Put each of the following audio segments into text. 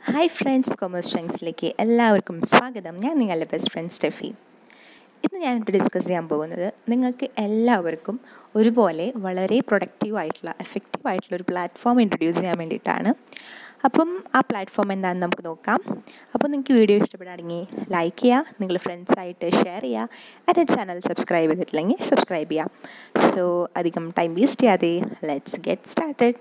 hi friends commerce സ്ട്രെങ്സിലേക്ക് എല്ലാവർക്കും സ്വാഗതം ഞാൻ നിങ്ങളുടെ ബെസ്റ്റ് ഫ്രണ്ട് സ്റ്റെഫി ഇന്ന് ഞാനിവിടെ ഡിസ്കസ് ചെയ്യാൻ പോകുന്നത് നിങ്ങൾക്ക് എല്ലാവർക്കും ഒരുപോലെ വളരെ പ്രൊഡക്റ്റീവ് ആയിട്ടുള്ള എഫക്റ്റീവ് ആയിട്ടുള്ള ഒരു പ്ലാറ്റ്ഫോം ഇൻട്രൊഡ്യൂസ് ചെയ്യാൻ വേണ്ടിയിട്ടാണ് അപ്പം ആ പ്ലാറ്റ്ഫോം എന്താണെന്ന് നമുക്ക് നോക്കാം അപ്പോൾ നിങ്ങൾക്ക് വീഡിയോ ഇഷ്ടപ്പെടുകയാണെങ്കിൽ ലൈക്ക് ചെയ്യുക നിങ്ങൾ ഫ്രണ്ട്സായിട്ട് ഷെയർ ചെയ്യുക എൻ്റെ ചാനൽ സബ്സ്ക്രൈബ് ചെയ്തിട്ടില്ലെങ്കിൽ സബ്സ്ക്രൈബ് ചെയ്യാം സോ അധികം ടൈം വേസ്റ്റ് ചെയ്യാതെ ലെറ്റ്സ് ഗെറ്റ് സ്റ്റാർട്ടഡ്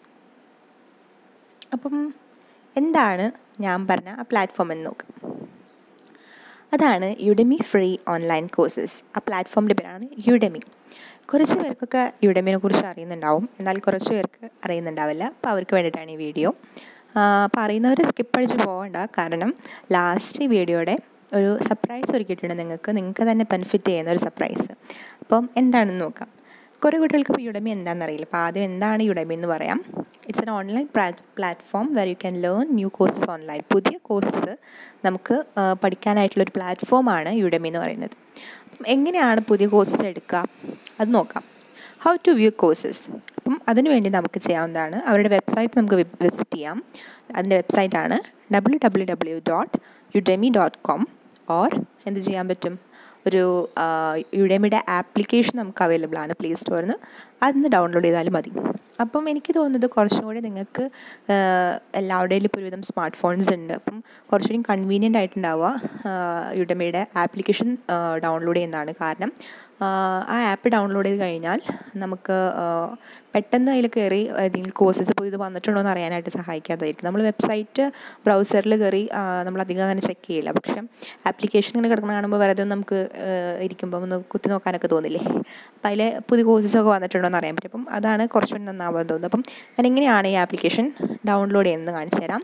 അപ്പം എന്താണ് ഞാൻ പറഞ്ഞ ആ പ്ലാറ്റ്ഫോം എന്ന് നോക്കാം അതാണ് യുഡെമി ഫ്രീ ഓൺലൈൻ കോഴ്സസ് ആ പ്ലാറ്റ്ഫോമിൻ്റെ പേരാണ് യുഡെമി കുറച്ച് പേർക്കൊക്കെ യുഡെമിനെ കുറിച്ച് അറിയുന്നുണ്ടാവും എന്നാൽ കുറച്ച് പേർക്ക് അറിയുന്നുണ്ടാവില്ല അപ്പോൾ അവർക്ക് വേണ്ടിയിട്ടാണ് ഈ വീഡിയോ അപ്പോൾ അറിയുന്നവർ സ്കിപ്പ് അടിച്ച് പോകണ്ട കാരണം ലാസ്റ്റ് ഈ വീഡിയോയുടെ ഒരു സർപ്രൈസ് ഒരുക്കിയിട്ടുണ്ട് നിങ്ങൾക്ക് നിങ്ങൾക്ക് തന്നെ ബെനിഫിറ്റ് ചെയ്യുന്ന ഒരു സർപ്രൈസ് അപ്പം എന്താണെന്ന് നോക്കാം കുറേ കുട്ടികൾക്ക് ഇപ്പോൾ യുഡമി എന്താണെന്ന് അറിയില്ല അപ്പോൾ ആദ്യം എന്താണ് യുഡമി എന്ന് പറയാം it's an online platform where you can learn new courses online പുതിയ കോഴ്സസ് നമുക്ക് പഠിക്കാനായിട്ടുള്ളൊരു പ്ലാറ്റ്ഫോമാണ് യുഡമി എന്ന് പറയുന്നത് അപ്പം എങ്ങനെയാണ് പുതിയ കോഴ്സസ് എടുക്കുക അത് നോക്കാം ഹൗ ടു വ്യൂ കോഴ്സസ് അപ്പം അതിനു വേണ്ടി നമുക്ക് ചെയ്യാവുന്നതാണ് അവരുടെ വെബ്സൈറ്റ് നമുക്ക് വിസിറ്റ് ചെയ്യാം അതിൻ്റെ വെബ്സൈറ്റാണ് W W W dot Udemy dot com or എന്ത് ചെയ്യാൻ പറ്റും ഒരു യുഡെമിയുടെ ആപ്ലിക്കേഷൻ നമുക്ക് അവൈലബിൾ ആണ് പ്ലേ സ്റ്റോറിൽ നിന്ന് അതിന്ന് ഡൗൺലോഡ് ചെയ്താലും മതി അപ്പം എനിക്ക് തോന്നുന്നത് കുറച്ചും കൂടി നിങ്ങൾക്ക് എല്ലാവരുടെയും ഇപ്പോൾ ഒരുവിധം സ്മാർട്ട് ഫോൺസ് ഉണ്ട് അപ്പം കുറച്ചുകൂടി കൺവീനിയൻ്റ് ആയിട്ടുണ്ടാവുക യുഡെമിയുടെ ആപ്ലിക്കേഷൻ ഡൗൺലോഡ് ചെയ്യുന്നതാണ് കാരണം ആ ആപ്പ് ഡൗൺലോഡ് ചെയ്ത് കഴിഞ്ഞാൽ നമുക്ക് പെട്ടെന്ന് അതിൽ കയറി ഏതെങ്കിലും കോഴ്സസ് ഇപ്പോൾ ഇത് വന്നിട്ടുണ്ടോ എന്ന് അറിയാനായിട്ട് സഹായിക്കാതായിരിക്കും നമ്മൾ വെബ്സൈറ്റ് ബ്രൗസറിൽ കയറി നമ്മൾ അധികം അങ്ങനെ ചെക്ക് ചെയ്യില്ല പക്ഷേ ആപ്ലിക്കേഷൻ ഇങ്ങനെ കിടക്കുന്ന കാണുമ്പോൾ വെറുതെ നമുക്ക് ഇരിക്കുമ്പോൾ ഒന്ന് കുത്തി നോക്കാനൊക്കെ തോന്നില്ലേ അപ്പോൾ അതിൽ പുതിയ കോഴ്സസൊക്കെ വന്നിട്ടുണ്ടോ എന്ന് അറിയാൻ പറ്റും അപ്പം അതാണ് കുറച്ചുകൂടി നന്നാവാൻ തോന്നുന്നത് അപ്പം ഞാൻ എങ്ങനെയാണ് ഈ ആപ്ലിക്കേഷൻ ഡൗൺലോഡ് ചെയ്യുന്നത് കാണിച്ചു തരാം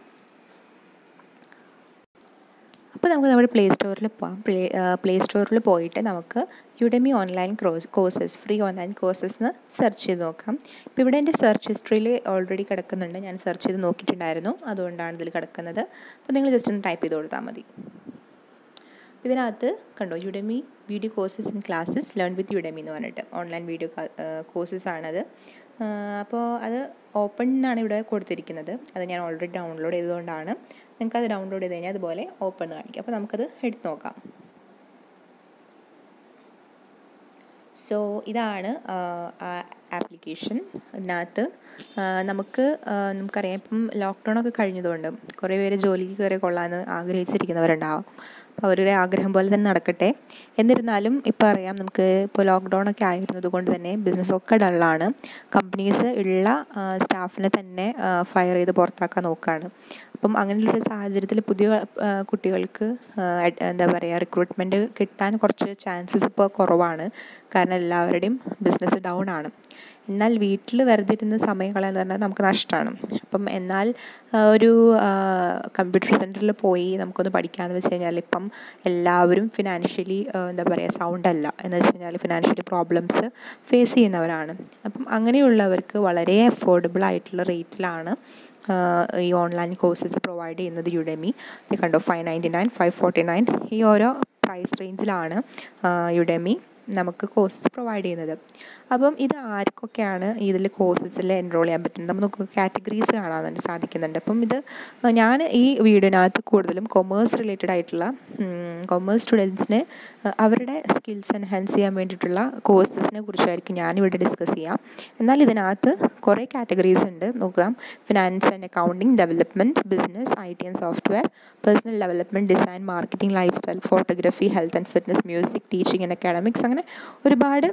അപ്പോൾ നമുക്ക് നമ്മുടെ പ്ലേ സ്റ്റോറിൽ പോകാം പ്ലേ പ്ലേ സ്റ്റോറിൽ പോയിട്ട് നമുക്ക് Udemy online cross courses free online courses എന്ന് സെർച്ച് ചെയ്ത് നോക്കാം ഇപ്പോൾ ഇവിടെ എൻ്റെ സെർച്ച് ഹിസ്റ്ററിയിൽ ഓൾറെഡി കിടക്കുന്നുണ്ട് ഞാൻ സെർച്ച് ചെയ്ത് നോക്കിയിട്ടുണ്ടായിരുന്നു അതുകൊണ്ടാണ് ഇതിൽ കിടക്കുന്നത് അപ്പോൾ നിങ്ങൾ ജസ്റ്റ് ഒന്ന് ടൈപ്പ് ചെയ്ത് കൊടുത്താൽ മതി ഇതിനകത്ത് കണ്ടോ Udemy video courses in classes learn with Udemy എന്ന് പറഞ്ഞിട്ട് ഓൺലൈൻ വീഡിയോ കോഴ്സസ് ആണത് അപ്പോൾ അത് ഓപ്പൺ എന്നാണ് ഇവിടെ കൊടുത്തിരിക്കുന്നത് അത് ഞാൻ ഓൾറെഡി ഡൗൺലോഡ് ചെയ്തുകൊണ്ടാണ് നിങ്ങൾക്ക് അത് ഡൗൺലോഡ് ചെയ്ത് കഴിഞ്ഞാൽ അതുപോലെ ഓപ്പൺ കാണിക്കും അപ്പോൾ നമുക്കത് എടുത്ത് നോക്കാം സോ ഇതാണ് ആ ആപ്ലിക്കേഷൻ അതിനകത്ത് നമുക്ക് നമുക്കറിയാം ഇപ്പം ലോക്ക്ഡൗൺ ഒക്കെ കഴിഞ്ഞതുകൊണ്ട് കുറേ പേര് ജോലിക്ക് കയറി കൊള്ളാമെന്ന് ആഗ്രഹിച്ചിരിക്കുന്നവരുണ്ടാവും അപ്പോൾ അവരുടെ ആഗ്രഹം പോലെ തന്നെ നടക്കട്ടെ എന്നിരുന്നാലും ഇപ്പോൾ അറിയാം നമുക്ക് ഇപ്പോൾ ലോക്ക്ഡൗൺ ഒക്കെ ആയിരുന്നത് കൊണ്ട് തന്നെ ബിസിനസ്സൊക്കെ ഡള്ളാണ് കമ്പനീസ് ഉള്ള സ്റ്റാഫിനെ തന്നെ ഫയർ ചെയ്ത് പുറത്താക്കാൻ നോക്കുകയാണ് അപ്പം അങ്ങനെയുള്ളൊരു സാഹചര്യത്തിൽ പുതിയ കുട്ടികൾക്ക് എന്താ പറയുക റിക്രൂട്ട്മെൻറ്റ് കിട്ടാൻ കുറച്ച് ചാൻസസ് ഇപ്പോൾ കുറവാണ് കാരണം എല്ലാവരുടെയും ബിസിനസ് ഡൗൺ ആണ് എന്നാൽ വീട്ടിൽ വെറുതെ ഇരുന്ന് സമയം കളയാന്ന് പറഞ്ഞാൽ നമുക്ക് നഷ്ടമാണ് അപ്പം എന്നാൽ ഒരു കമ്പ്യൂട്ടർ സെൻറ്ററിൽ പോയി നമുക്കൊന്ന് പഠിക്കാമെന്ന് വെച്ച് കഴിഞ്ഞാൽ ഇപ്പം എല്ലാവരും ഫിനാൻഷ്യലി എന്താ പറയുക സൗണ്ട് അല്ല എന്ന് വെച്ച് കഴിഞ്ഞാൽ ഫിനാൻഷ്യലി പ്രോബ്ലംസ് ഫേസ് ചെയ്യുന്നവരാണ് അപ്പം അങ്ങനെയുള്ളവർക്ക് വളരെ അഫോർഡബിൾ ആയിട്ടുള്ള റേറ്റിലാണ് ഈ ഓൺലൈൻ കോഴ്സസ് പ്രൊവൈഡ് ചെയ്യുന്നത് യുഡെമി ഇത് കണ്ടോ five ninety nine five forty nine ഈ ഓരോ പ്രൈസ് റേഞ്ചിലാണ് യുഡെമി നമുക്ക് കോഴ്സസ് പ്രൊവൈഡ് ചെയ്യുന്നത് അപ്പം ഇത് ആർക്കൊക്കെയാണ് ഇതിൽ കോഴ്സസിൽ എൻറോൾ ചെയ്യാൻ പറ്റുന്നത് നമുക്ക് കാറ്റഗറീസ് കാണാൻ സാധിക്കുന്നുണ്ട് അപ്പം ഇത് ഞാൻ ഈ വീഡിയോനകത്ത് കൂടുതലും കൊമേഴ്സ് റിലേറ്റഡ് ആയിട്ടുള്ള കൊമേഴ്സ് സ്റ്റുഡൻസിന് അവരുടെ സ്കിൽസ് എൻഹാൻസ് ചെയ്യാൻ വേണ്ടിയിട്ടുള്ള കോഴ്സസിനെ കുറിച്ചായിരിക്കും ഞാനിവിടെ ഡിസ്കസ് ചെയ്യാം എന്നാൽ ഇതിനകത്ത് കുറേ കാറ്റഗറീസ് ഉണ്ട് നോക്കാം finance and accounting development business I T and software personal development design marketing lifestyle photography health and fitness music teaching and academics അങ്ങനെ ഒരുപാട്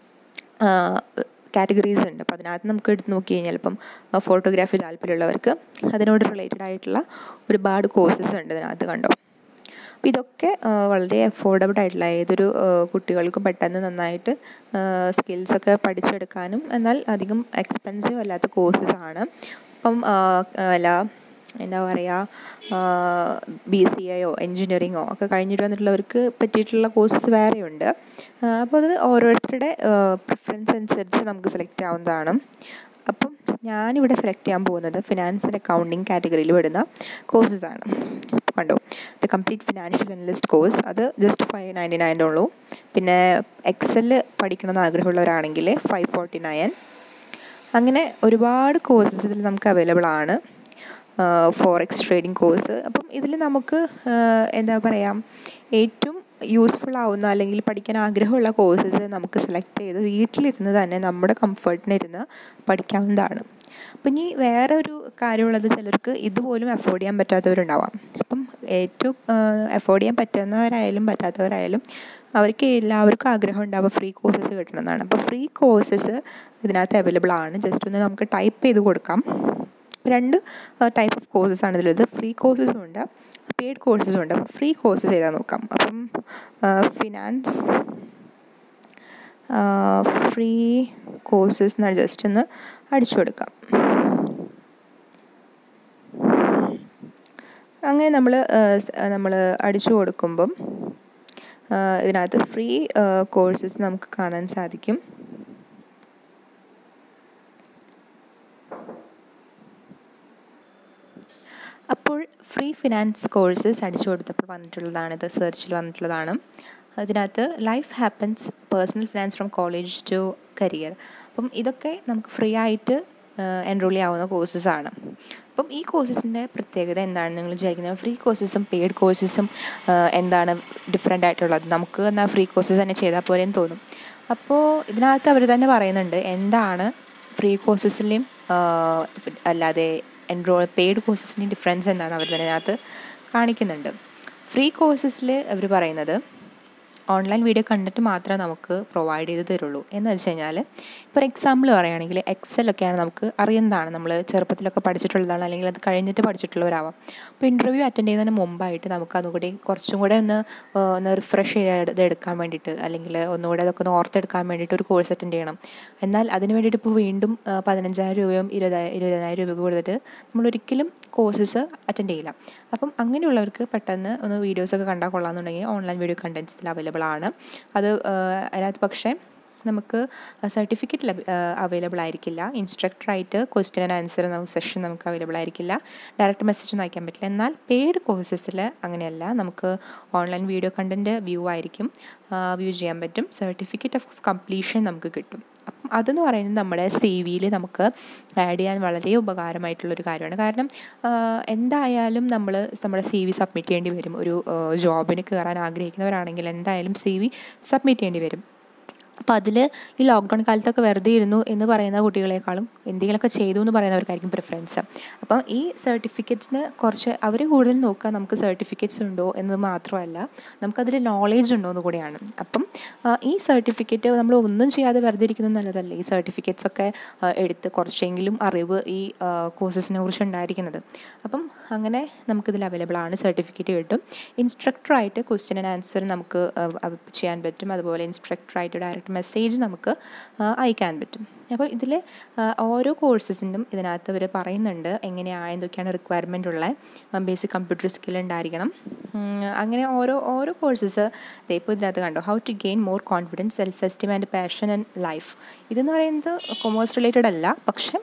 കാറ്റഗറീസ് ഉണ്ട് അപ്പോൾ അതിനകത്ത് നമുക്ക് എടുത്ത് നോക്കി കഴിഞ്ഞാൽ ഇപ്പം ഫോട്ടോഗ്രാഫി താല്പര്യമുള്ളവർക്ക് അതിനോട് റിലേറ്റഡ് ആയിട്ടുള്ള ഒരുപാട് കോഴ്സസ് ഉണ്ട് ഇതിനകത്ത് കണ്ടോ അപ്പോൾ ഇതൊക്കെ വളരെ അഫോർഡബിൾ ആയിട്ടുള്ള ഏതൊരു കുട്ടികൾക്കും പെട്ടെന്ന് നന്നായിട്ട് സ്കിൽസൊക്കെ പഠിച്ചെടുക്കാനും എന്നാൽ അധികം എക്സ്പെൻസീവ് അല്ലാത്ത കോഴ്സസ് ആണ് അപ്പം അല്ല എന്താ പറയുക ബി സി എയോ എൻജിനീയറിങ്ങോ ഒക്കെ കഴിഞ്ഞിട്ട് വന്നിട്ടുള്ളവർക്ക് പറ്റിയിട്ടുള്ള കോഴ്സസ് വേറെയുണ്ട് അപ്പോൾ അത് ഓരോരുത്തരുടെ പ്രിഫറൻസ് അനുസരിച്ച് നമുക്ക് സെലക്ട് ആവുന്നതാണ് അപ്പം ഞാനിവിടെ സെലക്ട് ചെയ്യാൻ പോകുന്നത് ഫിനാൻസ് ആൻഡ് അക്കൗണ്ടിങ് കാറ്റഗറിയിൽ വരുന്ന കോഴ്സസ് ആണ് കണ്ടോ the complete financial analyst course അത് ജസ്റ്റ് ഫൈവ് നയൻറ്റി നയൻ്റെ ഉള്ളൂ പിന്നെ എക്സൽ പഠിക്കണമെന്ന് ആഗ്രഹമുള്ളവരാണെങ്കിൽ ഫൈവ് ഫോർട്ടി നയൻ അങ്ങനെ ഒരുപാട് കോഴ്സസ് ഇതിൽ നമുക്ക് അവൈലബിൾ ആണ് ഫോറക്സ് ട്രേഡിംഗ് കോഴ്സ് അപ്പം ഇതിൽ നമുക്ക് എന്താ പറയുക ഏറ്റവും യൂസ്ഫുൾ ആവുന്ന അല്ലെങ്കിൽ പഠിക്കാൻ ആഗ്രഹമുള്ള കോഴ്സസ് നമുക്ക് സെലക്ട് ചെയ്ത് വീട്ടിലിരുന്ന് തന്നെ നമ്മുടെ കംഫർട്ടിനിരുന്ന് പഠിക്കാവുന്നതാണ് അപ്പം ഇനി വേറെ ഒരു കാര്യമുള്ളത് ചിലർക്ക് ഇതുപോലും അഫോർഡ് ചെയ്യാൻ പറ്റാത്തവരുണ്ടാവാം അപ്പം ഏറ്റവും അഫോർഡ് ചെയ്യാൻ പറ്റുന്നവരായാലും പറ്റാത്തവരായാലും അവർക്ക് എല്ലാവർക്കും ആഗ്രഹം ഉണ്ടാവുക ഫ്രീ കോഴ്സസ് കിട്ടണമെന്നാണ് അപ്പോൾ ഫ്രീ കോഴ്സസ് ഇതിനകത്ത് അവൈലബിൾ ആണ് ജസ്റ്റ് ഒന്ന് നമുക്ക് ടൈപ്പ് ചെയ്ത് കൊടുക്കാം രണ്ട് ടൈപ്പ് ഓഫ് കോഴ്സസ് ആണ് ഇതിലുള്ളത് ഫ്രീ കോഴ്സസും ഉണ്ട് പെയ്ഡ് കോഴ്സസും ഉണ്ട് അപ്പോൾ ഫ്രീ കോഴ്സസ് ചെയ്താൽ നോക്കാം അപ്പം ഫിനാൻസ് ഫ്രീ കോഴ്സസ് എന്നാണ് ജസ്റ്റ് ഒന്ന് അടിച്ചു കൊടുക്കാം അങ്ങനെ നമ്മൾ നമ്മൾ അടിച്ചു കൊടുക്കുമ്പം ഇതിനകത്ത് ഫ്രീ കോഴ്സസ് നമുക്ക് കാണാൻ സാധിക്കും അപ്പോൾ ഫ്രീ ഫിനാൻസ് കോഴ്സസ് അടിച്ചു കൊടുത്തപ്പോൾ വന്നിട്ടുള്ളതാണ് ഇത് സെർച്ചിൽ വന്നിട്ടുള്ളതാണ് അതിനകത്ത് life happens personal finance from college to career അപ്പം ഇതൊക്കെ നമുക്ക് ഫ്രീ ആയിട്ട് എൻറോൾ ചെയ്യാവുന്ന കോഴ്സസ് ആണ് അപ്പം ഈ കോഴ്സസിൻ്റെ പ്രത്യേകത എന്താണ് നിങ്ങൾ വിചാരിക്കുന്നത് ഫ്രീ കോഴ്സസും പെയ്ഡ് കോഴ്സസും എന്താണ് ഡിഫറെൻ്റ് ആയിട്ടുള്ളത് നമുക്ക് എന്നാൽ ഫ്രീ കോഴ്സസ് തന്നെ ചെയ്താൽ പോരെന്ന് തോന്നും അപ്പോൾ ഇതിനകത്ത് അവർ തന്നെ പറയുന്നുണ്ട് എന്താണ് ഫ്രീ കോഴ്സസിലെയും അല്ലാതെ എൻറോൾ പെയ്ഡ് കോഴ്സസിൻ്റെയും ഡിഫറൻസ് എന്താണ് അവർ തന്നെ അതിനകത്ത് കാണിക്കുന്നുണ്ട് ഫ്രീ കോഴ്സസിൽ അവർ പറയുന്നത് ഓൺലൈൻ വീഡിയോ കണ്ടിട്ട് മാത്രമേ നമുക്ക് പ്രൊവൈഡ് ചെയ്ത് തരുള്ളൂ എന്ന് വെച്ച് കഴിഞ്ഞാൽ ഇപ്പോൾ ഒരു എക്സാമ്പിൾ പറയുകയാണെങ്കിൽ എക്സലൊക്കെയാണ് നമുക്ക് അറിയുന്നതാണ് നമ്മൾ ചെറുപ്പത്തിലൊക്കെ പഠിച്ചിട്ടുള്ളതാണ് അല്ലെങ്കിൽ അത് കഴിഞ്ഞിട്ട് പഠിച്ചിട്ടുള്ളവരാവാം അപ്പോൾ ഇൻ്റർവ്യൂ അറ്റൻഡ് ചെയ്യുന്നതിന് മുമ്പായിട്ട് നമുക്ക് അതുകൂടി കുറച്ചും കൂടെ ഒന്ന് ഒന്ന് റിഫ്രഷ് ചെയ്ത് എടുക്കാൻ വേണ്ടിയിട്ട് അല്ലെങ്കിൽ ഒന്നുകൂടെ അതൊക്കെ ഒന്ന് ഓർത്തെടുക്കാൻ വേണ്ടിയിട്ട് ഒരു കോഴ്സ് അറ്റൻഡ് ചെയ്യണം എന്നാൽ അതിന് വേണ്ടിയിട്ട് ഇപ്പോൾ വീണ്ടും പതിനഞ്ചായിരം രൂപയും ഇരുപതായിരം ഇരുപതിനായിരം രൂപ കൊടുത്തിട്ട് നമ്മൾ ഒരിക്കലും കോഴ്സസ് അറ്റൻഡ് ചെയ്യില്ല അപ്പം അങ്ങനെയുള്ളവർക്ക് പെട്ടെന്ന് ഒന്ന് വീഡിയോസൊക്കെ കണ്ടാൽ കൊള്ളാമെന്നുണ്ടെങ്കിൽ ഓൺലൈൻ വീഡിയോ കണ്ടൻസ് ഇതിൽ അവൈലബിൾ ആണ് അത് അതിനകത്ത് പക്ഷേ നമുക്ക് സർട്ടിഫിക്കറ്റ് ലഭി അവൈലബിൾ ആയിരിക്കില്ല ഇൻസ്ട്രക്ടറായിട്ട് ക്വസ്റ്റ്യൻ ആൻഡ് ആൻസർ നമുക്ക് സെഷൻ നമുക്ക് അവൈലബിൾ ആയിരിക്കില്ല ഡയറക്റ്റ് മെസ്സേജ് ഒന്നും അയക്കാൻ പറ്റില്ല എന്നാൽ പെയ്ഡ് കോഴ്സസിൽ അങ്ങനെയല്ല നമുക്ക് ഓൺലൈൻ വീഡിയോ കണ്ടൻറ്റ് വ്യൂ ആയിരിക്കും വ്യൂ ചെയ്യാൻ പറ്റും സർട്ടിഫിക്കറ്റ് ഓഫ് കംപ്ലീഷൻ നമുക്ക് കിട്ടും അപ്പം അതെന്ന് പറയുന്നത് നമ്മുടെ സി വിയിൽ നമുക്ക് ആഡ് ചെയ്യാൻ വളരെ ഉപകാരമായിട്ടുള്ളൊരു കാര്യമാണ് കാരണം എന്തായാലും നമ്മൾ നമ്മുടെ സി വി സബ്മിറ്റ് ചെയ്യേണ്ടി വരും ഒരു ജോബിന് കയറാൻ ആഗ്രഹിക്കുന്നവരാണെങ്കിൽ എന്തായാലും സി വി സബ്മിറ്റ് ചെയ്യേണ്ടി വരും അപ്പോൾ അതിൽ ഈ ലോക്ക്ഡൗൺ കാലത്തൊക്കെ വെറുതെ ഇരുന്നു എന്ന് പറയുന്ന കുട്ടികളെക്കാളും എന്തെങ്കിലുമൊക്കെ ചെയ്തു എന്ന് പറയുന്നവർക്കായിരിക്കും പ്രിഫറൻസ് അപ്പം ഈ സർട്ടിഫിക്കറ്റ്സിന് കുറച്ച് അവർ കൂടുതൽ നോക്കുക നമുക്ക് സർട്ടിഫിക്കറ്റ്സ് ഉണ്ടോ എന്ന് മാത്രമല്ല നമുക്കതിൽ നോളേജ് ഉണ്ടോ എന്ന് കൂടിയാണ് അപ്പം ഈ സർട്ടിഫിക്കറ്റ് നമ്മൾ ഒന്നും ചെയ്യാതെ വെറുതെ ഇരിക്കുന്നത് നല്ലതല്ല ഈ സർട്ടിഫിക്കറ്റ്സ് ഒക്കെ എടുത്ത് കുറച്ചെങ്കിലും അറിവ് ഈ കോഴ്സസിനെ കുറിച്ച് ഉണ്ടായിരിക്കുന്നത് അപ്പം അങ്ങനെ നമുക്കിതിൽ അവൈലബിൾ ആണ് സർട്ടിഫിക്കറ്റ് കിട്ടും ഇൻസ്ട്രക്ടറായിട്ട് ക്വസ്റ്റ്യൻ ആൻഡ് ആൻസർ നമുക്ക് ചെയ്യാൻ പറ്റും അതുപോലെ ഇൻസ്ട്രക്ടറായിട്ട് ഡയറക്റ്റ് മെസ്സേജ് നമുക്ക് അയക്കാൻ പറ്റും അപ്പോൾ ഇതിൽ ഓരോ കോഴ്സസിനും ഇതിനകത്ത് അവർ പറയുന്നുണ്ട് എങ്ങനെയാണ് എന്തൊക്കെയാണ് റിക്വയർമെൻ്റ് ഉള്ളത് ബേസിക് കമ്പ്യൂട്ടർ സ്കിൽ ഉണ്ടായിരിക്കണം അങ്ങനെ ഓരോ ഓരോ കോഴ്സസ് ഇപ്പോൾ ഇതിനകത്ത് കണ്ടോ how to gain more confidence self esteem and passion and life ഇതെന്ന് പറയുന്നത് കൊമേഴ്സ് റിലേറ്റഡ് അല്ല പക്ഷേ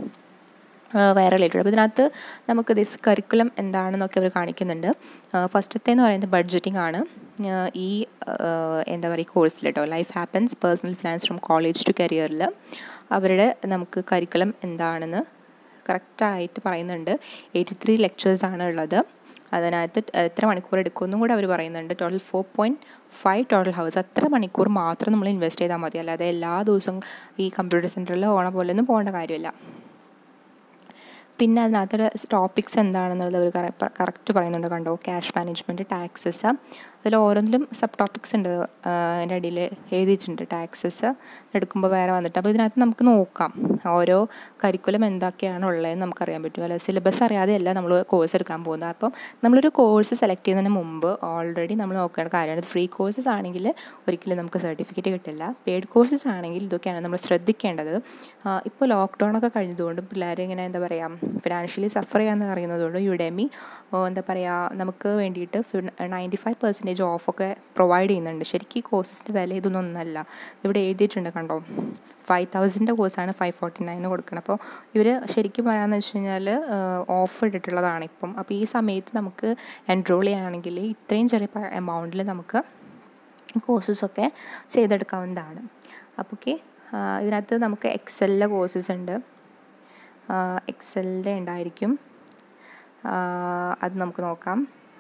വേറെ റിലേറ്റഡ് അപ്പോൾ ഇതിനകത്ത് നമുക്ക് ദിസ് കരിക്കുലം എന്താണെന്നൊക്കെ അവർ കാണിക്കുന്നുണ്ട് ഫസ്റ്റത്തെ എന്ന് പറയുന്നത് ബഡ്ജറ്റിംഗ് ആണ് ഈ എന്താ പറയുക കോഴ്സിൽ കേട്ടോ life happens personal finance from college to കരിയറിൽ അവരുടെ നമുക്ക് കരിക്കുലം എന്താണെന്ന് കറക്റ്റായിട്ട് പറയുന്നുണ്ട് എയ്റ്റി ത്രീ ലെക്ചേഴ്സാണ് ഉള്ളത് അതിനകത്ത് എത്ര മണിക്കൂർ എടുക്കുമെന്നും കൂടെ അവർ പറയുന്നുണ്ട് total four point five total hours അത്ര മണിക്കൂർ മാത്രം നമ്മൾ ഇൻവെസ്റ്റ് ചെയ്താൽ മതി അല്ലാതെ എല്ലാ ദിവസവും ഈ കമ്പ്യൂട്ടർ സെൻറ്ററിൽ ഓണ പോലെ ഒന്നും പോകേണ്ട കാര്യമില്ല പിന്നെ അതിനകത്ത് ടോപ്പിക്സ് എന്താണെന്നുള്ളത് അവർ കറക്റ്റ് പറയുന്നുണ്ട് കണ്ടോ ക്യാഷ് മാനേജ്മെൻറ്റ് ടാക്സസ് അതിൽ ഓരോന്നിലും സബ് ടോപ്പിക്സ് ഉണ്ട് അതിൻ്റെ അടിയിൽ എഴുതിയിട്ടുണ്ട് ടാക്സസ് എടുക്കുമ്പോൾ വേറെ വന്നിട്ട് അപ്പോൾ ഇതിനകത്ത് നമുക്ക് നോക്കാം ഓരോ കരിക്കുലം എന്തൊക്കെയാണ് ഉള്ളതെന്ന് നമുക്കറിയാൻ പറ്റും അല്ല സിലബസ് അറിയാതെയല്ല നമ്മൾ കോഴ്സ് എടുക്കാൻ പോകുന്നത് അപ്പം നമ്മളൊരു കോഴ്സ് സെലക്ട് ചെയ്യുന്നതിന് മുമ്പ് ഓൾറെഡി നമ്മൾ നോക്കേണ്ട കാര്യമാണ് ഫ്രീ കോഴ്സസ് ആണെങ്കിൽ ഒരിക്കലും നമുക്ക് സർട്ടിഫിക്കറ്റ് കിട്ടില്ല പെയ്ഡ് കോഴ്സസ് ആണെങ്കിൽ ഇതൊക്കെയാണ് നമ്മൾ ശ്രദ്ധിക്കേണ്ടത് ഇപ്പോൾ ലോക്ക്ഡൗൺ ഒക്കെ കഴിഞ്ഞതുകൊണ്ടും പിള്ളേർ ഇങ്ങനെ എന്താ പറയുക ഫിനാൻഷ്യലി സഫർ ചെയ്യാമെന്ന് അറിയുന്നതുകൊണ്ട് യുഡെമി എന്താ പറയുക നമുക്ക് വേണ്ടിയിട്ട് നയൻറ്റി ഫൈവ് പെർസെൻറ്റേജ് ഓഫൊക്കെ പ്രൊവൈഡ് ചെയ്യുന്നുണ്ട് ശരിക്കും ഈ കോഴ്സസിൻ്റെ വില ഇതൊന്നും ഒന്നല്ല ഇവിടെ എഴുതിയിട്ടുണ്ട് കണ്ടോ ഫൈവ് തൗസൻഡിൻ്റെ കോഴ്സാണ് ഫൈവ് ഫോർട്ടി നയന് കൊടുക്കണം അപ്പോൾ ഇവർ ശരിക്കും പറയാമെന്ന് വെച്ച് കഴിഞ്ഞാൽ ഓഫ് ഇട്ടിട്ടുള്ളതാണ് ഇപ്പം അപ്പോൾ ഈ സമയത്ത് നമുക്ക് എൻറോൾ ചെയ്യുകയാണെങ്കിൽ ഇത്രയും ചെറിയ എമൗണ്ടിൽ നമുക്ക് കോഴ്സസൊക്കെ ചെയ്തെടുക്കാവുന്നതാണ് അപ്പോൾ ഓക്കെ ഇതിനകത്ത് നമുക്ക് എക്സലിലെ കോഴ്സസ് ഉണ്ട് എക്സലിൻ്റെ ഉണ്ടായിരിക്കും അത് നമുക്ക് നോക്കാം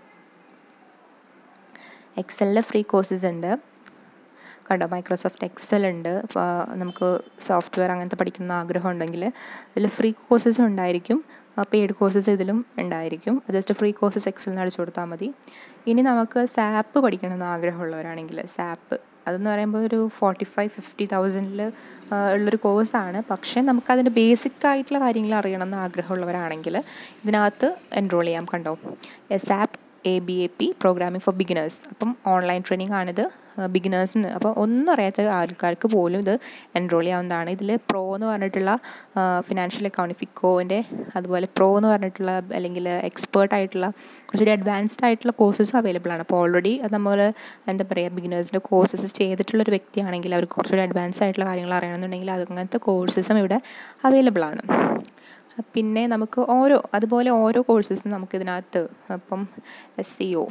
എക്സലിൻ്റെ ഫ്രീ കോഴ്സസ് ഉണ്ട് കണ്ടോ മൈക്രോസോഫ്റ്റ് എക്സൽ ഉണ്ട് അപ്പോൾ നമുക്ക് സോഫ്റ്റ്വെയർ അങ്ങനത്തെ പഠിക്കുന്ന ആഗ്രഹം ഉണ്ടെങ്കിൽ ഇതിൽ ഫ്രീ കോഴ്സസ് ഉണ്ടായിരിക്കും പെയ്ഡ് കോഴ്സസ് ഇതിലും ഉണ്ടായിരിക്കും ജസ്റ്റ് ഫ്രീ കോഴ്സസ് എക്സലിന് അടിച്ചു കൊടുത്താൽ മതി ഇനി നമുക്ക് സാപ്പ് പഠിക്കണമെന്ന് ആഗ്രഹമുള്ളവരാണെങ്കിൽ സാപ്പ് അതെന്ന് പറയുമ്പോൾ ഒരു ഫോർട്ടി ഫൈവ് ഫിഫ്റ്റി തൗസൻഡിൽ ഉള്ളൊരു കോഴ്സാണ് പക്ഷേ നമുക്കതിൻ്റെ ബേസിക് ആയിട്ടുള്ള കാര്യങ്ങൾ അറിയണം എന്ന് ആഗ്രഹമുള്ളവരാണെങ്കിൽ ഇതിനകത്ത് എൻറോൾ ചെയ്യാം കണ്ടോ S app A B A P programming for beginners അപ്പം ഓൺലൈൻ ട്രെയിനിങ് ആണിത് ബിഗിനേഴ്സിന് അപ്പോൾ ഒന്നും അറിയാത്ത ആൾക്കാർക്ക് പോലും ഇത് എൻറോൾ ചെയ്യാവുന്നതാണ് ഇതിൽ പ്രോ എന്ന് പറഞ്ഞിട്ടുള്ള ഫിനാൻഷ്യൽ അക്കൗണ്ടിങ് ഫിക്കോവിൻ്റെ അതുപോലെ പ്രോ എന്ന് പറഞ്ഞിട്ടുള്ള അല്ലെങ്കിൽ എക്സ്പേർട്ട് ആയിട്ടുള്ള കുറച്ചുകൂടി അഡ്വാൻസ്ഡ് ആയിട്ടുള്ള കോഴ്സസ് അവൈലബിൾ ആണ് അപ്പോൾ ഓൾറെഡി നമ്മൾ എന്താ പറയുക ബിഗിനേഴ്സിൻ്റെ കോഴ്സസ് ചെയ്തിട്ടുള്ളൊരു വ്യക്തിയാണെങ്കിൽ അവർക്ക് കുറച്ചുകൂടി അഡ്വാൻസ് ആയിട്ടുള്ള കാര്യങ്ങൾ അറിയണമെന്നുണ്ടെങ്കിൽ അങ്ങനത്തെ കോഴ്സസും ഇവിടെ അവൈലബിൾ ആണ് പിന്നെ നമുക്ക് ഓരോ അതുപോലെ ഓരോ കോഴ്സസും നമുക്ക് ഇതിനകത്ത് അപ്പം എസ് സി ഒ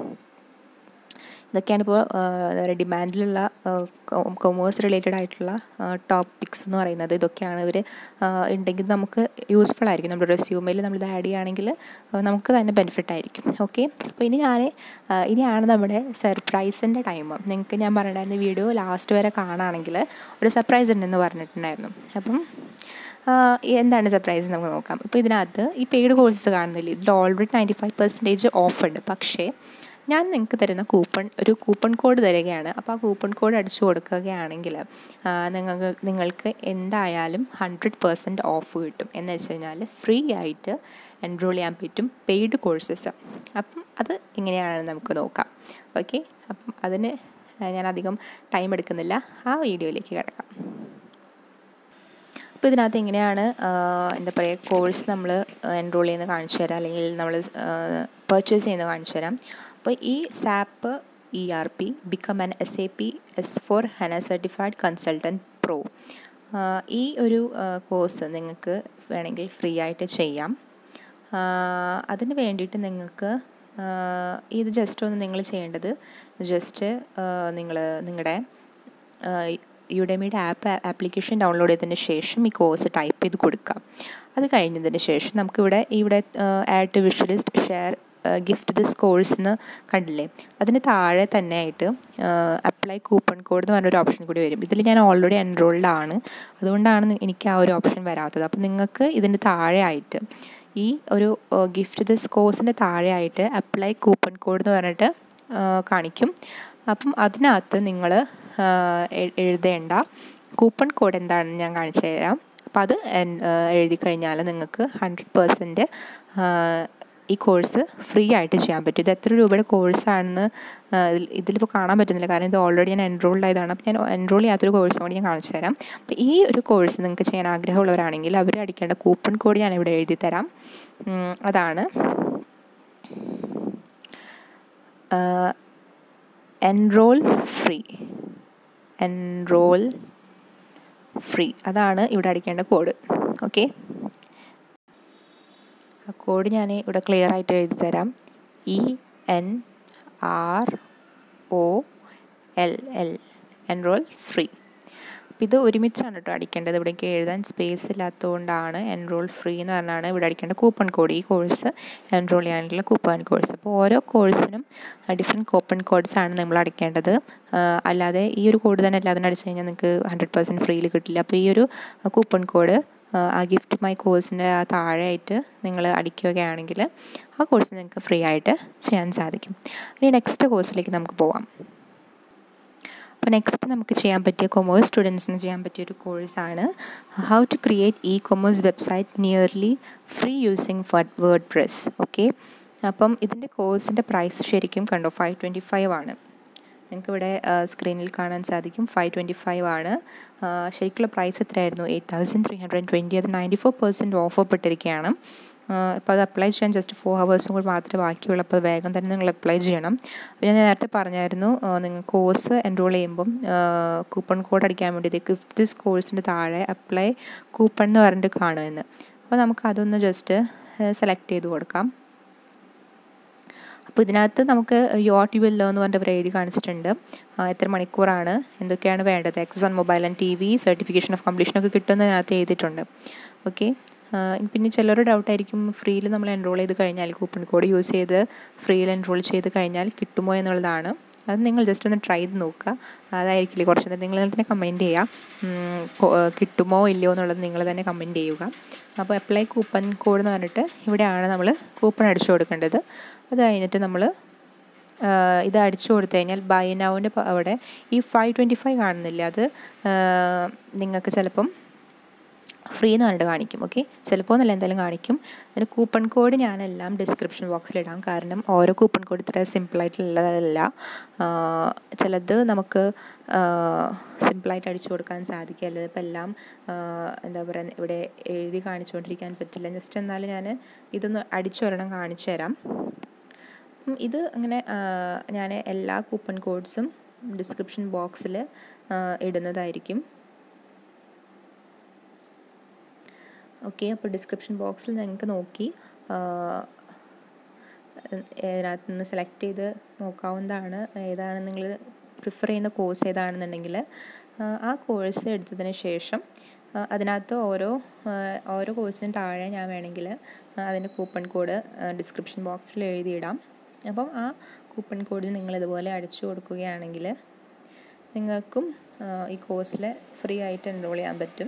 ഇതൊക്കെയാണ് ഇപ്പോൾ ഡിമാൻഡിലുള്ള കൊമേഴ്സ് റിലേറ്റഡ് ആയിട്ടുള്ള ടോപ്പിക്സ് എന്ന് പറയുന്നത് ഇതൊക്കെയാണ് ഇവർ ഉണ്ടെങ്കിൽ നമുക്ക് യൂസ്ഫുൾ ആയിരിക്കും നമ്മുടെ റെസ്യൂമിൽ നമ്മളിത് ആഡ് ചെയ്യുകയാണെങ്കിൽ നമുക്ക് തന്നെ ബെനിഫിറ്റ് ആയിരിക്കും ഓക്കെ അപ്പോൾ ഇനി ഞാൻ ഇനിയാണ് നമ്മുടെ സർപ്രൈസിൻ്റെ ടൈം നിങ്ങൾക്ക് ഞാൻ പറഞ്ഞിട്ടുണ്ടായിരുന്ന വീഡിയോ ലാസ്റ്റ് വരെ കാണുകയാണെങ്കിൽ ഒരു സർപ്രൈസ് ഉണ്ടെന്ന് പറഞ്ഞിട്ടുണ്ടായിരുന്നു അപ്പം എന്താണ് സർപ്രൈസ് നമുക്ക് നോക്കാം ഇപ്പോൾ ഇതിനകത്ത് ഈ പെയ്ഡ് കോഴ്സസ് കാണുന്നില്ല ഇതിൽ already ninety five percentage off ഉണ്ട് പക്ഷേ ഞാൻ നിങ്ങൾക്ക് തരുന്ന കൂപ്പൺ ഒരു കൂപ്പൺ കോഡ് തരികയാണ് അപ്പോൾ ആ കൂപ്പൺ കോഡ് അടിച്ചു കൊടുക്കുകയാണെങ്കിൽ നിങ്ങൾക്ക് നിങ്ങൾക്ക് എന്തായാലും ഹൺഡ്രഡ് പെർസെൻറ്റ് ഓഫ് കിട്ടും എന്ന് വെച്ച് കഴിഞ്ഞാൽ ഫ്രീ ആയിട്ട് എൻറോൾ ചെയ്യാൻ പറ്റും പെയ്ഡ് കോഴ്സസ് അപ്പം അത് എങ്ങനെയാണെന്ന് നമുക്ക് നോക്കാം ഓക്കെ അപ്പം അതിന് ഞാൻ അധികം ടൈം എടുക്കുന്നില്ല ആ വീഡിയോയിലേക്ക് കിടക്കാം അപ്പോൾ ഇതിനകത്ത് എങ്ങനെയാണ് എന്താ പറയുക കോഴ്സ് നമ്മൾ എൻറോൾ ചെയ്യുന്നത് കാണിച്ചു തരാം അല്ലെങ്കിൽ നമ്മൾ പർച്ചേസ് ചെയ്യുന്നത് കാണിച്ചു തരാം അപ്പോൾ ഈ SAP E R P become an S A P S four HANA certified consultant pro ഈ ഒരു കോഴ്സ് നിങ്ങൾക്ക് വേണമെങ്കിൽ ഫ്രീ ആയിട്ട് ചെയ്യാം അതിന് വേണ്ടിയിട്ട് നിങ്ങൾക്ക് ഇത് ജസ്റ്റ് ഒന്ന് നിങ്ങൾ ചെയ്യേണ്ടത് ജസ്റ്റ് നിങ്ങൾ നിങ്ങളുടെ യുഡെമിയുടെ ആപ്പ് ആപ്ലിക്കേഷൻ ഡൗൺലോഡ് ചെയ്തതിന് ശേഷം ഈ കോഴ്സ് ടൈപ്പ് ചെയ്ത് കൊടുക്കാം അത് കഴിഞ്ഞതിന് ശേഷം നമുക്കിവിടെ ഇവിടെ add to wishlist share gift this course എന്ന് കണ്ടില്ലേ അതിന് താഴെ തന്നെ ആയിട്ട് അപ്ലൈ കൂപ്പൺ കോഡ് എന്ന് പറഞ്ഞൊരു ഓപ്ഷൻ കൂടി വരും ഇതിൽ ഞാൻ ഓൾറെഡി എൻറോൾഡ് ആണ് അതുകൊണ്ടാണ് എനിക്ക് ആ ഒരു ഓപ്ഷൻ വരാത്തത് അപ്പോൾ നിങ്ങൾക്ക് ഇതിൻ്റെ താഴെ ആയിട്ട് ഈ ഒരു ഗിഫ്റ്റ് ദിസ് കോഴ്സിൻ്റെ താഴെ ആയിട്ട് അപ്ലൈ കൂപ്പൺ കോഡ് എന്ന് പറഞ്ഞിട്ട് കാണിക്കും അപ്പം അതിനകത്ത് നിങ്ങൾ എഴുതേണ്ട കൂപ്പൺ കോഡ് എന്താണെന്ന് ഞാൻ കാണിച്ചു തരാം അപ്പം അത് എഴുതി കഴിഞ്ഞാൽ നിങ്ങൾക്ക് ഹൺഡ്രഡ് പേഴ്സൻറ്റ് ഈ കോഴ്സ് ഫ്രീ ആയിട്ട് ചെയ്യാൻ പറ്റും ഇത് എത്ര രൂപയുടെ കോഴ്സാണെന്ന് ഇതിലിപ്പോൾ കാണാൻ പറ്റുന്നില്ല കാരണം ഇത് ഓൾറെഡി ഞാൻ എൻറോൾഡ് ആയതാണ് അപ്പോൾ ഞാൻ എൻറോൾ ചെയ്യാത്തൊരു കോഴ്സും കൂടി ഞാൻ കാണിച്ചു തരാം അപ്പോൾ ഈ ഒരു കോഴ്സ് നിങ്ങൾക്ക് ചെയ്യാൻ ആഗ്രഹമുള്ളവരാണെങ്കിൽ അവർ അടിക്കേണ്ട കൂപ്പൺ കോഡ് ഞാൻ ഇവിടെ എഴുതി തരാം അതാണ് എൻറോൾ ഫ്രീ എൻറോൾ ഫ്രീ അതാണ് ഇവിടെ അടിക്കേണ്ട കോഡ് ഓക്കെ ആ കോഡ് ഞാൻ ഇവിടെ ക്ലിയർ ആയിട്ട് എഴുതി തരാം E N R O L L enroll free അപ്പോൾ ഇത് ഒരുമിച്ചാണ് കേട്ടോ അടിക്കേണ്ടത് ഇവിടേക്ക് എഴുതാൻ സ്പേസ് ഇല്ലാത്തതുകൊണ്ടാണ് എൻറോൾ ഫ്രീ എന്ന് പറഞ്ഞാണ് ഇവിടെ അടിക്കേണ്ട കൂപ്പൺ കോഡ് ഈ കോഴ്സ് എൻറോൾ ചെയ്യാനുള്ള കൂപ്പൺ കോഴ്സ് അപ്പോൾ ഓരോ കോഴ്സിനും ഡിഫറെൻറ്റ് കൂപ്പൺ കോഡ്സ് ആണ് നമ്മൾ അടിക്കേണ്ടത് അല്ലാതെ ഈ ഒരു കോഡ് തന്നെ അല്ലാതെ അടിച്ചു കഴിഞ്ഞാൽ നിങ്ങൾക്ക് ഹൺഡ്രഡ് പെർസെൻറ്റ് ഫ്രീയിൽ കിട്ടില്ല അപ്പോൾ ഈ ഒരു കൂപ്പൺ കോഡ് ആ ഗിഫ്റ്റ് മൈ കോഴ്സിൻ്റെ ആ താഴെയായിട്ട് നിങ്ങൾ അടിക്കുകയാണെങ്കിൽ ആ കോഴ്സ് നിങ്ങൾക്ക് ഫ്രീ ആയിട്ട് ചെയ്യാൻ സാധിക്കും ഇനി നെക്സ്റ്റ് കോഴ്സിലേക്ക് നമുക്ക് പോവാം അപ്പോൾ നെക്സ്റ്റ് നമുക്ക് ചെയ്യാൻ പറ്റിയ കൊമേഴ്സ് സ്റ്റുഡൻസിന് ചെയ്യാൻ പറ്റിയ ഒരു കോഴ്സാണ് how to create e commerce website nearly free using WordPress okay അപ്പം ഇതിൻ്റെ കോഴ്സിൻ്റെ പ്രൈസ് ശരിക്കും കണ്ടോ ഫൈവ് ട്വൻറ്റി ഫൈവ് ആണ് നിങ്ങൾക്ക് ഇവിടെ സ്ക്രീനിൽ കാണാൻ സാധിക്കും ഫൈവ് ട്വൻറ്റി ഫൈവ് ആണ് ശരിക്കുള്ള പ്രൈസ് എത്രയായിരുന്നു eight thousand three hundred twenty അത് നയൻറ്റി ഫോർ പെർസെൻറ്റ് ഓഫർ പെട്ടിരിക്കുകയാണ് അപ്പോൾ അത് അപ്ലൈ ചെയ്യാൻ ജസ്റ്റ് ഫോർ ഹവേഴ്സും കൂടി മാത്രമേ ബാക്കിയുള്ളൂ അപ്പോൾ വേഗം തന്നെ നിങ്ങൾ അപ്ലൈ ചെയ്യണം അപ്പോൾ ഞാൻ നേരത്തെ പറഞ്ഞായിരുന്നു നിങ്ങൾ കോഴ്സ് എൻറോൾ ചെയ്യുമ്പം കൂപ്പൺ കോഡ് അടിക്കാൻ വേണ്ടി ഗിഫ്റ്റ് ദിസ് കോഴ്സിൻ്റെ താഴെ അപ്ലൈ കൂപ്പൺ എന്ന് പറഞ്ഞിട്ട് കാണുമെന്ന് അപ്പോൾ നമുക്ക് അതൊന്ന് ജസ്റ്റ് സെലക്ട് ചെയ്ത് കൊടുക്കാം അപ്പോൾ ഇതിനകത്ത് നമുക്ക് യോട്ട് യു എല്ലോ എന്ന് പറഞ്ഞിട്ട് അവർ എഴുതി കാണിച്ചിട്ടുണ്ട് എത്ര മണിക്കൂറാണ് എന്തൊക്കെയാണ് വേണ്ടത് access on mobile and T V certification of completion ഒക്കെ കിട്ടുമെന്ന് ഇതിനകത്ത് എഴുതിയിട്ടുണ്ട് ഓക്കെ പിന്നെ ചിലരുടെ ഡൗട്ടായിരിക്കും ഫ്രീയിൽ നമ്മൾ എൻറോൾ ചെയ്ത് കഴിഞ്ഞാൽ കൂപ്പൺ കോഡ് യൂസ് ചെയ്ത് ഫ്രീയിൽ എൻറോൾ ചെയ്ത് കഴിഞ്ഞാൽ കിട്ടുമോ എന്നുള്ളതാണ് അത് നിങ്ങൾ ജസ്റ്റ് ഒന്ന് ട്രൈ ചെയ്ത് നോക്കുക അതായിരിക്കില്ലേ കുറച്ച് നേരം നിങ്ങൾ തന്നെ കമൻറ്റ് ചെയ്യുക കിട്ടുമോ ഇല്ലയോ എന്നുള്ളത് നിങ്ങൾ തന്നെ കമൻറ്റ് ചെയ്യുക അപ്പോൾ അപ്ലൈ കൂപ്പൺ കോഡ് എന്ന് പറഞ്ഞിട്ട് ഇവിടെയാണ് നമ്മൾ കൂപ്പൺ അടിച്ചു കൊടുക്കേണ്ടത് അത് കഴിഞ്ഞിട്ട് നമ്മൾ ഇത് അടിച്ചു കൊടുത്തു കഴിഞ്ഞാൽ ബൈ നൗവിൻ്റെ അവിടെ ഈ ഫൈവ് ട്വൻറ്റി ഫൈവ് കാണുന്നില്ല അത് നിങ്ങൾക്ക് ചിലപ്പം ഫ്രീ എന്ന് പറഞ്ഞിട്ട് കാണിക്കും ഓക്കെ ചിലപ്പോൾ എന്നല്ല എന്തായാലും കാണിക്കും അതിന് കൂപ്പൺ കോഡ് ഞാനെല്ലാം ഡിസ്ക്രിപ്ഷൻ ബോക്സിലിടാം കാരണം ഓരോ കൂപ്പൺ കോഡ് ഇത്ര സിമ്പിളായിട്ടുള്ളതല്ല ചിലത് നമുക്ക് സിമ്പിളായിട്ട് അടിച്ചു കൊടുക്കാൻ സാധിക്കും അല്ലാതെ ഇപ്പം എല്ലാം എന്താ പറയുക ഇവിടെ എഴുതി കാണിച്ചുകൊണ്ടിരിക്കാൻ പറ്റില്ല ജസ്റ്റ് എന്നാലും ഞാൻ ഇതൊന്ന് അടിച്ചൊരെണ്ണം കാണിച്ചു തരാം അപ്പം ഇത് അങ്ങനെ ഞാൻ എല്ലാ കൂപ്പൺ കോഡ്സും ഡിസ്ക്രിപ്ഷൻ ബോക്സിൽ ഇടുന്നതായിരിക്കും ഓക്കെ അപ്പോൾ ഡിസ്ക്രിപ്ഷൻ ബോക്സിൽ നിങ്ങൾക്ക് നോക്കി ഇതിനകത്ത് നിന്ന് സെലക്ട് ചെയ്ത് നോക്കാവുന്നതാണ് ഏതാണ് നിങ്ങൾ പ്രിഫർ ചെയ്യുന്ന കോഴ്സ് ഏതാണെന്നുണ്ടെങ്കിൽ ആ കോഴ്സ് എടുത്തതിന് ശേഷം അതിനകത്ത് ഓരോ ഓരോ കോഴ്സിനും താഴെ ഞാൻ വേണമെങ്കിൽ അതിൻ്റെ കൂപ്പൺ കോഡ് ഡിസ്ക്രിപ്ഷൻ ബോക്സിൽ എഴുതിയിടാം അപ്പം ആ കൂപ്പൺ കോഡിൽ നിങ്ങൾ ഇതുപോലെ അടിച്ചു കൊടുക്കുകയാണെങ്കിൽ നിങ്ങൾക്കും ഈ കോഴ്സിൽ ഫ്രീ ആയിട്ട് എൻറോൾ ചെയ്യാൻ പറ്റും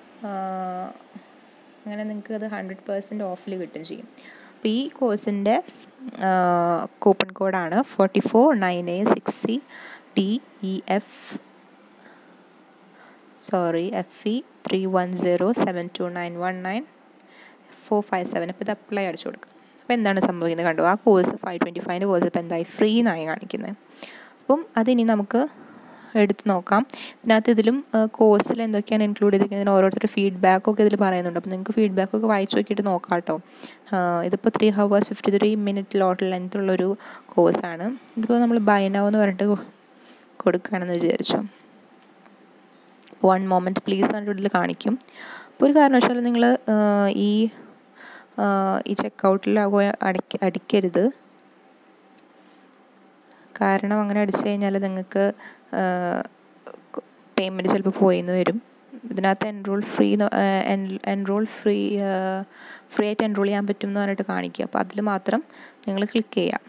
അങ്ങനെ നിങ്ങൾക്ക് അത് ഹൺഡ്രഡ് പേഴ്സൻറ്റ് ഓഫിൽ കിട്ടും ചെയ്യും അപ്പോൾ ഈ കോഴ്സിൻ്റെ കൂപ്പൺ കോഡാണ് forty four nine A six C D E F sorry F E three one zero seven two nine one nine four five seven അപ്പോൾ ഇത് അപ്ലൈ അടിച്ചു കൊടുക്കുക അപ്പോൾ എന്താണ് സംഭവിക്കുന്നത് കണ്ടു ആ കോഴ്സ് ഫൈവ് ട്വൻറ്റി ഫൈവിൻ്റെ കോഴ്സ് ഇപ്പോൾ എന്തായി ഫ്രീ എന്നായി കാണിക്കുന്നത് അപ്പം അതിനി നമുക്ക് എടുത്ത് നോക്കാം ഇതിനകത്ത് ഇതിലും കോഴ്സിൽ എന്തൊക്കെയാണ് ഇൻക്ലൂഡ് ചെയ്തിരിക്കുന്നത് ഓരോരുത്തരുടെ ഫീഡ്ബാക്കൊക്കെ ഇതിൽ പറയുന്നുണ്ട് അപ്പോൾ നിങ്ങൾക്ക് ഫീഡ്ബാക്കൊക്കെ വായിച്ചു നോക്കിയിട്ട് നോക്കാം കേട്ടോ ഇതിപ്പോൾ three hours fifty three minute lot length ഉള്ളൊരു കോഴ്സാണ് ഇതിപ്പോൾ നമ്മൾ ബൈനവ് എന്ന് പറഞ്ഞിട്ട് കൊടുക്കുകയാണെന്ന് വിചാരിച്ചു വൺ മൊമെൻറ്റ് പ്ലീസ് പറഞ്ഞിട്ട് ഇതിൽ കാണിക്കും അപ്പോൾ ഒരു കാരണവശാലും നിങ്ങൾ ഈ ഈ ചെക്കൗട്ടിൽ അടിക്ക അടിക്കരുത് കാരണം അങ്ങനെ അടിച്ചു കഴിഞ്ഞാൽ നിങ്ങൾക്ക് പേയ്മെൻറ്റ് ചിലപ്പോൾ പോയിന്ന് വരും ഇതിനകത്ത് enroll free enroll free free ആയിട്ട് എൻറോൾ ചെയ്യാൻ പറ്റും എന്ന് പറഞ്ഞിട്ട് കാണിക്കുക അപ്പോൾ അതിൽ മാത്രം നിങ്ങൾ ക്ലിക്ക് ചെയ്യാം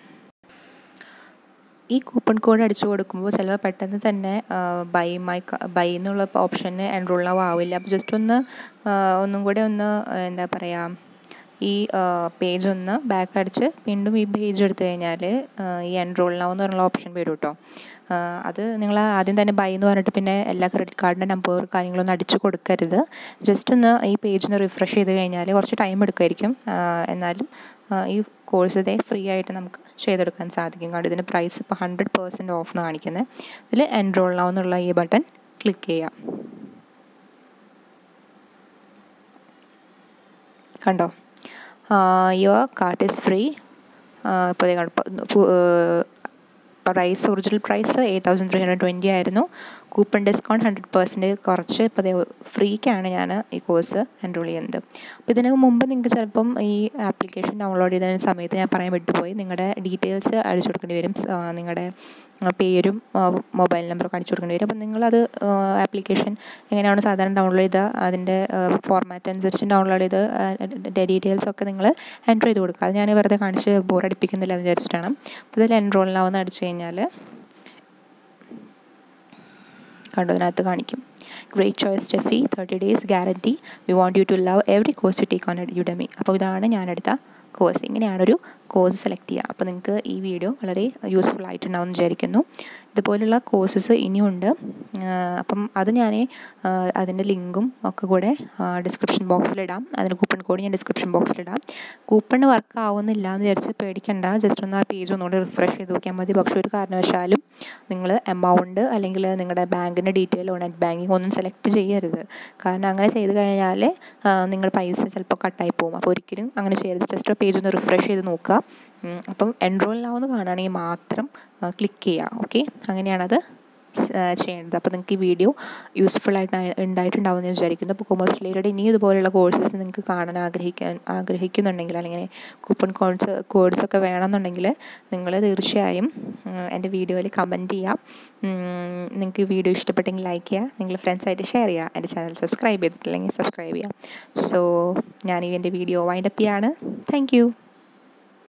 ഈ കൂപ്പൺ കോഡ് അടിച്ചു കൊടുക്കുമ്പോൾ ചിലപ്പോൾ പെട്ടെന്ന് തന്നെ ബൈ മൈ ബൈ എന്നുള്ള ഓപ്ഷന് എൻറോൾ ആവില്ല അപ്പോൾ ജസ്റ്റ് ഒന്ന് ഒന്നും കൂടെ ഒന്ന് എന്താ പറയുക ഈ പേജ് ഒന്ന് ബാക്ക് അടിച്ച് വീണ്ടും ഈ പേജ് എടുത്തു കഴിഞ്ഞാൽ ഈ എൻറോൾ നൗ എന്ന് പറഞ്ഞുള്ള ഓപ്ഷൻ വരും കേട്ടോ അത് നിങ്ങൾ ആദ്യം തന്നെ ബൈ എന്ന് പറഞ്ഞിട്ട് പിന്നെ എല്ലാ ക്രെഡിറ്റ് കാർഡിൻ്റെ നമ്പർ കാര്യങ്ങളൊന്നും അടിച്ചു കൊടുക്കരുത് ജസ്റ്റ് ഒന്ന് ഈ പേജ് ഒന്ന് റിഫ്രഷ് ചെയ്ത് കഴിഞ്ഞാൽ കുറച്ച് ടൈം എടുക്കുമായിരിക്കും എന്നാലും ഈ കോഴ്സ് ഇതേ ഫ്രീ ആയിട്ട് നമുക്ക് ചെയ്തെടുക്കാൻ സാധിക്കും കാരണം ഇതിന് പ്രൈസ് ഇപ്പോൾ ഹൺഡ്രഡ് പേഴ്സൻറ്റ് ഓഫ് എന്ന് കാണിക്കുന്നത് ഇതിൽ എൻറോൾ നൗ എന്നുള്ള ഈ ബട്ടൺ ക്ലിക്ക് ചെയ്യാം കണ്ടോ യുവർ കാർട്ട് ഈസ് ഫ്രീ ഇപ്പോൾ price original price eight thousand three hundred twenty ആയിരുന്നു കൂപ്പൺ ഡിസ്കൗണ്ട് ഹൺഡ്രഡ് പെർസെൻറ്റ് കുറച്ച് ഇപ്പോൾ അതേ ഫ്രീക്കാണ് ഞാൻ ഈ കോഴ്സ് എൻറോൾ ചെയ്യുന്നത് അപ്പോൾ ഇതിന് മുമ്പ് നിങ്ങൾക്ക് ചിലപ്പം ഈ ആപ്ലിക്കേഷൻ ഡൗൺലോഡ് ചെയ്ത സമയത്ത് ഞാൻ പറയാൻ വിട്ടുപോയി നിങ്ങളുടെ ഡീറ്റെയിൽസ് അടിച്ചു കൊടുക്കേണ്ടി വരും നിങ്ങളുടെ പേരും മൊബൈൽ നമ്പറൊക്കെ അടിച്ചു കൊടുക്കേണ്ടി വരും അപ്പം നിങ്ങളത് ആപ്ലിക്കേഷൻ എങ്ങനെയാണ് സാധാരണ ഡൗൺലോഡ് ചെയ്ത അതിൻ്റെ ഫോർമാറ്റ് അനുസരിച്ച് ഡൗൺലോഡ് ചെയ്ത് ഡീറ്റെയിൽസ് ഒക്കെ നിങ്ങൾ എൻറ്റർ ചെയ്ത് കൊടുക്കുക അത് ഞാൻ വെറുതെ കാണിച്ച് ബോറടിപ്പിക്കുന്നില്ല എന്ന് വിചാരിച്ചിട്ടാണ് അപ്പോൾ ഇതിൽ എൻറോളിനാവുന്ന അടിച്ചു കഴിഞ്ഞാൽ കണ്ടു ഇതിനകത്ത് കാണിക്കും great choice Steffi thirty days guarantee we want you to love every course to take on Udemy അപ്പോൾ ഇതാണ് ഞാനെടുത്ത കോഴ്സ് ഇങ്ങനെയാണൊരു കോഴ്സ് സെലക്ട് ചെയ്യുക അപ്പോൾ നിങ്ങൾക്ക് ഈ വീഡിയോ വളരെ യൂസ്ഫുൾ ആയിട്ടുണ്ടാവും എന്ന് വിചാരിക്കുന്നു ഇതുപോലുള്ള കോഴ്സസ് ഇനിയുണ്ട് അപ്പം അത് ഞാൻ അതിൻ്റെ ലിങ്കും ഒക്കെ കൂടെ ഡിസ്ക്രിപ്ഷൻ ബോക്സിലിടാം അതിന് കൂപ്പൺ കോഡ് ഞാൻ ഡിസ്ക്രിപ്ഷൻ ബോക്സിലിടാം കൂപ്പൺ വർക്ക് ആവുന്നില്ല എന്ന് വിചാരിച്ച് പേടിക്കണ്ട ജസ്റ്റ് ഒന്ന് ആ പേജ് ഒന്നുകൂടി റിഫ്രഷ് ചെയ്ത് നോക്കിയാൽ മതി പക്ഷേ ഒരു കാരണവശാലും നിങ്ങൾ എമൗണ്ട് അല്ലെങ്കിൽ നിങ്ങളുടെ ബാങ്കിൻ്റെ ഡീറ്റെയിലോ നെറ്റ് ബാങ്കിങ് ഒന്നും സെലക്ട് ചെയ്യരുത് കാരണം അങ്ങനെ ചെയ്ത് കഴിഞ്ഞാൽ നിങ്ങൾ പൈസ ചിലപ്പോൾ കട്ടായി പോകും അപ്പോൾ ഒരിക്കലും അങ്ങനെ ചെയ്യരുത് ജസ്റ്റ് പേജ് ഒന്ന് റിഫ്രഷ് ചെയ്ത് നോക്കുക അപ്പം എൻറോൾ ആവുന്ന കാണുകയാണെങ്കിൽ മാത്രം ക്ലിക്ക് ചെയ്യുക ഓക്കെ അങ്ങനെയാണത് ചെയ്യേണ്ടത് അപ്പോൾ നിങ്ങൾക്ക് ഈ വീഡിയോ യൂസ്ഫുൾ ആയിട്ട് ഉണ്ടായിട്ടുണ്ടാവും എന്ന് വിചാരിക്കുന്നു അപ്പോൾ കൊമേഴ്സ് റിലേറ്റഡ് ഇനി ഇതുപോലെയുള്ള കോഴ്സസ് നിങ്ങൾക്ക് കാണാൻ ആഗ്രഹിക്കാൻ ആഗ്രഹിക്കുന്നുണ്ടെങ്കിൽ അല്ലെങ്കിൽ കൂപ്പൺ കോഡ്സ് കോഡ്സ് ഒക്കെ വേണമെന്നുണ്ടെങ്കിൽ നിങ്ങൾ തീർച്ചയായും എൻ്റെ വീഡിയോയിൽ കമൻറ്റ് ചെയ്യാം നിങ്ങൾക്ക് ഈ വീഡിയോ ഇഷ്ടപ്പെട്ടെങ്കിൽ ലൈക്ക് ചെയ്യുക നിങ്ങൾ ഫ്രണ്ട്സായിട്ട് ഷെയർ ചെയ്യുക എൻ്റെ ചാനൽ സബ്സ്ക്രൈബ് ചെയ്തിട്ടില്ലെങ്കിൽ സബ്സ്ക്രൈബ് ചെയ്യാം സോ ഞാൻ ഈ എൻ്റെ വീഡിയോ വൈൻഡപ്പ് ചെയ്യാണ് താങ്ക്